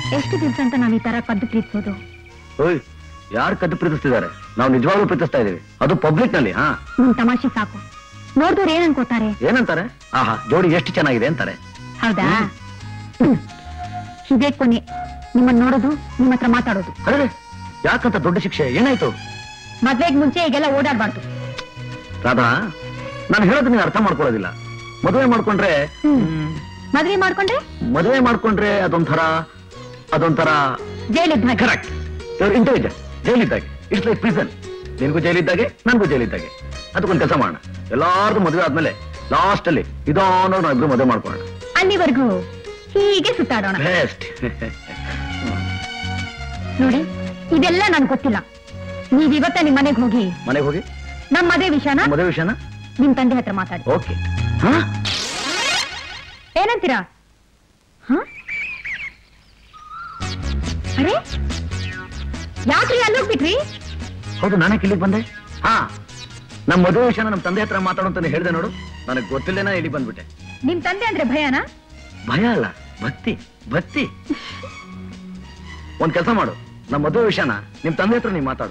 ಎಷ್ಟು ದಿವಸ ಅಂತ ನಾವ್ ಈ ತರ ಕದ್ದು ಪ್ರೀತಿಸೋದು ಓಯ್ ಯಾರು ಕದ್ದು ಪ್ರೀತಿಸ್ತಿದ್ದಾರೆ ನಾವು ನಿಜವಾಗ್ಲೂ ಪ್ರೀತಿಸ್ತಾ ಇದೀವಿ ಅದು ಪಬ್ಲಿಕ್ ನಲ್ಲಿ ಹಾ ನಿಮ್ ತಮಾಷೆ ಸಾಕು ನೋಡಿದವ್ರು ಏನ್ ಅನ್ಕೋತಾರೆ ಏನಂತಾರೆ ಆಹಾ ಜೋಡಿ ಎಷ್ಟು ಚೆನ್ನಾಗಿದೆ ಅಂತಾರೆ ಹೌದಾ ಹ್ಮ್. ಇದೇ ಕೊನೆ ನಿಮ್ಮನ್ನ ನೋಡೋದು ನಿಮ್ಮ ಹತ್ರ ಮಾತಾಡೋದು ಅರೆ ಯಾಕಂತ ದೊಡ್ಡ ಶಿಕ್ಷೆ ಏನಾಯ್ತು ಮದ್ವೆಗ್ ಮುಂಚೆ ಈಗೆಲ್ಲ ಓಡಾಡ್ಬಾರ್ದು ರಾಧಾ ನಾನು ಹೇಳೋದು ನೀನು ಅರ್ಥ ಮಾಡ್ಕೊಳ್ಳೋದಿಲ್ಲ ಮದುವೆ ಮಾಡ್ಕೊಂಡ್ರೆ ಹ್ಮ್. ಹ್ಮ್, ಮದ್ವೆ ಮಾಡ್ಕೊಂಡ್ರೆ ಮದುವೆ ಮಾಡ್ಕೊಂಡ್ರೆ ಅದೊಂಥರ ಅದೊಂಥರ ಜೈಲಿದ್ದ ಹಾಗೆ ಕರೆಕ್ಟ್ ಇಂಟೆಲಿಜೆಂಟ್ ಜೈಲಿದ್ದಾಗೆ ಇಟ್ಸ್ ಲೈಕ್ ಪ್ರಿಸನ್ ನಿನ್ಗೂ ಜೈಲಿದ್ದಾಗೆ ನನ್ಗೂ ಜೈಲಿದ್ದಾಗೆ ಅದಕ್ಕೊಂದು ಕೆಲಸ ಮಾಡೋಣ ಎಲ್ಲಾರ್ದು ಮದುವೆ ಆದ್ಮೇಲೆ ಲಾಸ್ಟ್ ಅಲ್ಲಿ ಇದಾನೋ ನಾವು ಇಬ್ರು ಮದುವೆ ಮಾಡ್ಕೊಳ್ಳೋಣ ಅಲ್ಲಿವರೆಗೂ ಹೀಗೆ ಸುತ್ತಾಡೋಣ ಬೆಸ್ಟ್ ನೋಡಿ ಇದೆಲ್ಲ ನನ್ಗೆ ಗೊತ್ತಿಲ್ಲ ನೀವ್ ಇವತ್ತ ನಿಮ್ ಮನೆಗ್ ಹೋಗಿ ಮನೆಗೆ ಹೋಗಿ ನಮ್ ಮದ್ವೆ ವಿಷಯನ ಮದುವೆ ವಿಷಯನ ನಿಮ್ ತಂದೆ ಹತ್ರ ಮಾತಾಡಿ ಓಕೆ ಹಾ ಏನಂತೀರಾ ಹ? ಅರೆ ಯಾಕ್ರಿ ಅಲ್ಲೋಗ್ಬಿಟ್ರಿ ಹೌದು ನಾನೇ ಇಲ್ಲಿಗೆ ಬಂದೆ ಹಾ ನಮ್ಮ ಮದುವೆ ವಿಷಯನ ನಮ್ಮ ತಂದೆ ಹತ್ರ ಮಾತಾಡು ಅಂತಾನೆ ಹೇಳಿದೆ ನೋಡು ನನಗೆ ಗೊತ್ತಿಲ್ಲೇನ ಇಲ್ಲಿ ಬಂದ್ಬಿಟ್ಟೆ ನಿಮ್ ತಂದೆ ಅಂದ್ರೆ ಭಯನಾ ಭಯ ಅಲ್ಲ ಭಕ್ತಿ ಭಕ್ತಿ ಒಂದ್ ಕೆಲಸ ಮಾಡು ನಮ್ಮ ಮದುವೆ ವಿಷಯನ ನಿಮ್ ತಂದೆ ಹತ್ರ ನೀವ್ ಮಾತಾಡು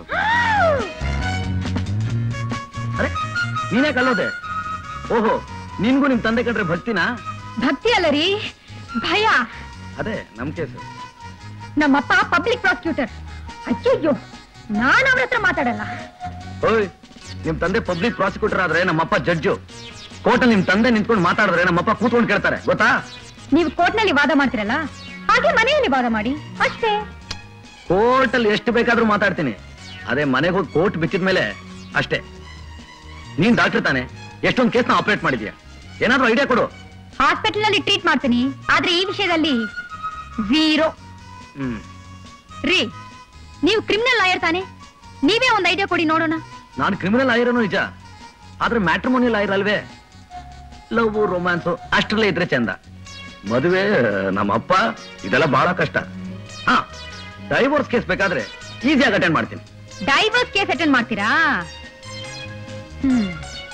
ಅರೆ ನೀನೇ ಕಲ್ಲೋದೆ ಓಹೋ ನಿನ್ಗೂ ನಿಮ್ ತಂದೆ ಕಂಡ್ರೆ ಭಕ್ತಿನಾ ಭಕ್ತಿ ಅಲ್ಲ ರೀ ಭಯ ಅದೇ ನಮ್ ಕೇಸು ನಮ್ಮಪ್ಪ ಪಬ್ಲಿಕ್ ಪ್ರಾಸಿಕ್ಯೂಟರ್ ಅಯ್ಯಯ್ಯೋ ನಾನ್ ಅವ್ರ ಹತ್ರ ಮಾತಾಡಲ್ಲ ಓಯ್ ನಿಮ್ ತಂದೆ ಪಬ್ಲಿಕ್ ಪ್ರಾಸಿಕ್ಯೂಟರ್ ಆದ್ರೆ ನಮ್ಮಪ್ಪ ಜಡ್ಜು ಕೋರ್ಟಲ್ಲಿ ನಿಮ್ ತಂದೆ ನಿಂತ್ಕೊಂಡು ಮಾತಾಡಿದ್ರೆ ನಮ್ಮಪ್ಪ ಕೂತ್ಕೊಂಡು ಕೇಳ್ತಾರೆ ಗೊತ್ತಾ ನೀವು ಕೋರ್ಟ್ನಲ್ಲಿ ವಾದ ಮಾಡ್ತಿರಲ್ಲ ಹಾಗೆ ಮನೆಯಲ್ಲಿ ವಾದ ಮಾಡಿ ಅಷ್ಟೇ ಕೋರ್ಟಲ್ಲಿ ಎಷ್ಟು ಬೇಕಾದ್ರೂ ಮಾತಾಡ್ತೀನಿ ಅದೇ ಮನೆಗೆ ಹೋಗಿ ಕೋರ್ಟ್ ಬಿಚ್ಚಿದ ಮೇಲೆ ಅಷ್ಟೇ ನೀನ್ ಡಾಕ್ಟರ್ ತಾನೆ ಎಷ್ಟೊಂದು ಕೇಸ್ನ ಆಪರೇಟ್ ಮಾಡಿದ್ಯಾ ಏನಾದ್ರೂ ಐಡಿಯಾ ಕೊಡು ಹಾಸ್ಪಿಟಲ್ ನಲ್ಲಿ ಟ್ರೀಟ್ ಮಾಡ್ತೀನಿ ಆದ್ರೆ ಈ ವಿಷಯದಲ್ಲಿ ಝೀರೋ ಹ್ಮ್ ರೀ ನೀವು ಕ್ರಿಮಿನಲ್ ಲಾಯರ್ ತಾನೆ ನೀವೇ ಒಂದ್ ಐಡಿಯಾ ಕೊಡಿ ನೋಡೋಣ ನಾನು ಕ್ರಿಮಿನಲ್ ಆಯಿರೋನು ನಿಜ ಆದ್ರೆ ಮ್ಯಾಟ್ರಿಮೋನಿಯಲ್ ಆಯಿರಲ್ವೇ ಲವ್ ರೊಮ್ಯಾನ್ಸು ಅಷ್ಟರಲ್ಲೇ ಇದ್ರೆ ಚಂದ ಮದುವೆ ನಮ್ಮಪ್ಪ ಇದೆಲ್ಲ ಬಹಳ ಕಷ್ಟ ಹಾ ಡೈವೋರ್ಸ್ ಕೇಸ್ ಬೇಕಾದ್ರೆ ಈಸಿಯಾಗಿ ಅಟೆಂಡ್ ಮಾಡ್ತೀನಿ ಡೈವರ್ಸ್ ಕೇಸ್ ಅಟೆಂಡ್ ಮಾಡ್ತೀರಾ ಹ್ಮ್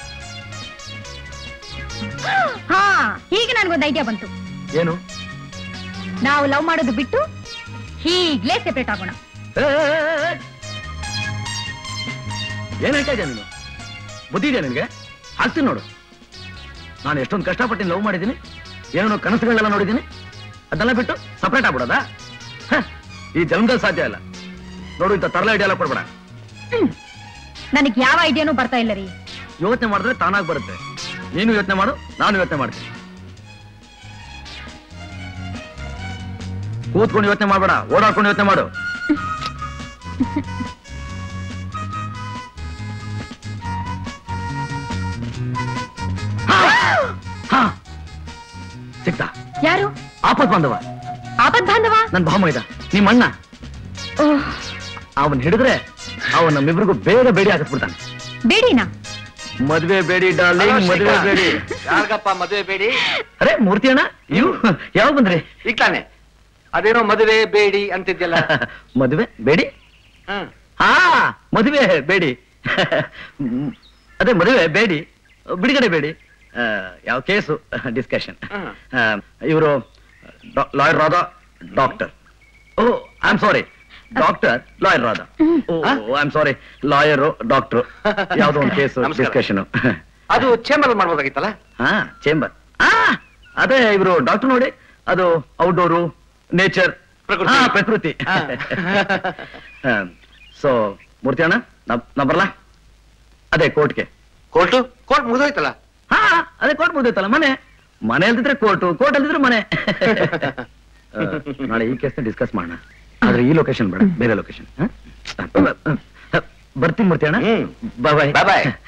ಹಾ ಈಗ ನನ್ಗೊಂದು ಐಡಿಯಾ ಬಂತು ಏನು ನಾವು ಲವ್ ಮಾಡೋದು ಬಿಟ್ಟು ಹೀಗ್ಲೇ ಸೆಪರೇಟ್ ಆಗೋಣ ಏ, ಏ, ಏ, ಏ. ಏನ್ ಹೇಳ್ತಾ ಇದ್ಯಾ ನೀನು ಬುದ್ಧಿ ಇದೆಯಾ ನಿನ್ಗೆ ಹಾಕ್ತೀನಿ ನೋಡು ನಾನು ಎಷ್ಟೊಂದು ಕಷ್ಟಪಟ್ಟು ಲವ್ ಮಾಡಿದ್ದೀನಿ ಏನೋ ಕನಸುಗಳೆಲ್ಲ ನೋಡಿದ್ದೀನಿ ಅದನ್ನೆಲ್ಲ ಬಿಟ್ಟು ಸಪ್ರೇಟ್ ಆಗ್ಬಿಡೋದಾ ಹ, ಈ ಜನ್ಮದಲ್ಲಿ ಸಾಧ್ಯ ಇಲ್ಲ ನೋಡು ಇಂಥ ತರಲ ಐಡಿಯಾ ಎಲ್ಲ ಕೊಡ್ಬೇಡ ನನಗ್ ಯಾವ ಐಡಿಯಾನು ಬರ್ತಾ ಇಲ್ಲ ರೀ ಯೋಚನೆ ಮಾಡಿದ್ರೆ ತಾನಾಗ್ ಬರುತ್ತೆ ನೀನು ಯೋಚನೆ ಮಾಡು ನಾನು ಯೋಚನೆ ಮಾಡ್ತೀನಿ ಕೂತ್ಕೊಂಡು ಯೋಚನೆ ಮಾಡ್ಬೇಡ ಓಡಾಡ್ಕೊಂಡು ಯೋಚನೆ ಮಾಡು ಹಾ, ಹಾ. ಸಿಕ್ತಾ ಯಾರು ಆಪತ್ ಬಂದವ ಆಪತ್ ಬಾಂಧವ ನನ್ ಭಾಮ ಇದ್ದ ನಿಮ್ಮ ಅಣ್ಣ ಓಹ್, ಅವನ್ ಹಿಡಿದ್ರೆ ಅವನ್ ನಮ್ಮಿಬ್ರಿಗೂ ಬೇಗ ಬೇಡಿ ಹಾಕಿಸ್ಬಿಡ್ತಾನೆ ಬೇಡಿನಾ ಮದ್ವೆ ಬೇಡಿ ಡಾರ್ಲಿಂಗ್ ಮದ್ವೆ ಬೇಡಿ ಯಾರ್ಗಪ್ಪ ಮದುವೆ ಬೇಡಿ ಅರೆ ಮೂರ್ತಿ ಅಣ್ಣ ನೀವು ಯಾವಾಗ ಬಂದ್ರಿ ಈಗ ತಾನೆ ಅದೇನೋ ಮದುವೆ ಬೇಡಿ ಅಂತಿದ್ಯಲ್ಲ ಮದುವೆ ಬೇಡಿ ಹ್ಮ್. ಹಾ ಮದುವೆ ಬೇಡಿ ಹ್ಮ್. ಅದೇ ಮದುವೆ ಬೇಡಿ ಬಿಡುಗಡೆ ಬೇಡಿ ಆ, ಯಾವ ಕೇಸು ಡಿಸ್ಕಷನ್ ಹ್ಮ್. ಇವರು lawyer Radha doctor oh I am sorry doctor lawyer Radha oh I am sorry lawyer doctor ಯಾವ್ದೋ ಒಂದು ಕೇಸು ನಮಸ್ಕಾರ. ಡಿಸ್ಕಷನ್ ಅದು ಚೇಂಬರ್ ಮಾಡ್ಬೋದಾಗಿತ್ತಲ್ಲ ಹಾ ಚೇಂಬರ್ ಆ ಅದೇ ಇವರು ಡಾಕ್ಟರ್ ನೋಡಿ ಅದು ಔಟ್ಡೋರು ನೇಚರ್ ಪ್ರಕೃತಿ. ಪ್ರಕೃತಿ ಹಾ. ಸೊ ಮೂರ್ತಿ ಅಣ್ಣ ನಾ- ನಾ ಬರ್ಲಾ ಅದೇ ಕೋರ್ಟ್ಗೆ ಕೋರ್ಟು ಕೋರ್ಟ್ ಮುಗಿದೋಯ್ತಲ್ಲ ಹಾ ಅದೇ ಕೋರ್ಟ್ ಮುಗ್ದೈತಲ್ಲ ಮನೆ ಮನೆ ಅಲ್ದಿದ್ರೆ ಕೋರ್ಟು ಕೋರ್ಟ್ ಅಲ್ದಿದ್ರೆ ಮನೆ ಆ, ನಾಳೆ ಈ ಕೇಸ್ನ ಡಿಸ್ಕಸ್ ಮಾಡೋಣ ಆದ್ರೆ ಈ ಲೊಕೇಶನ್ ಬೇಡ ಬೇರೆ ಲೊಕೇಶನ್ ಬರ್ತೀನಿ ಮೂರ್ತಿ ಅಣ್ಣ ಹ್ಮ್. ಬಾಯ್ Bye bye.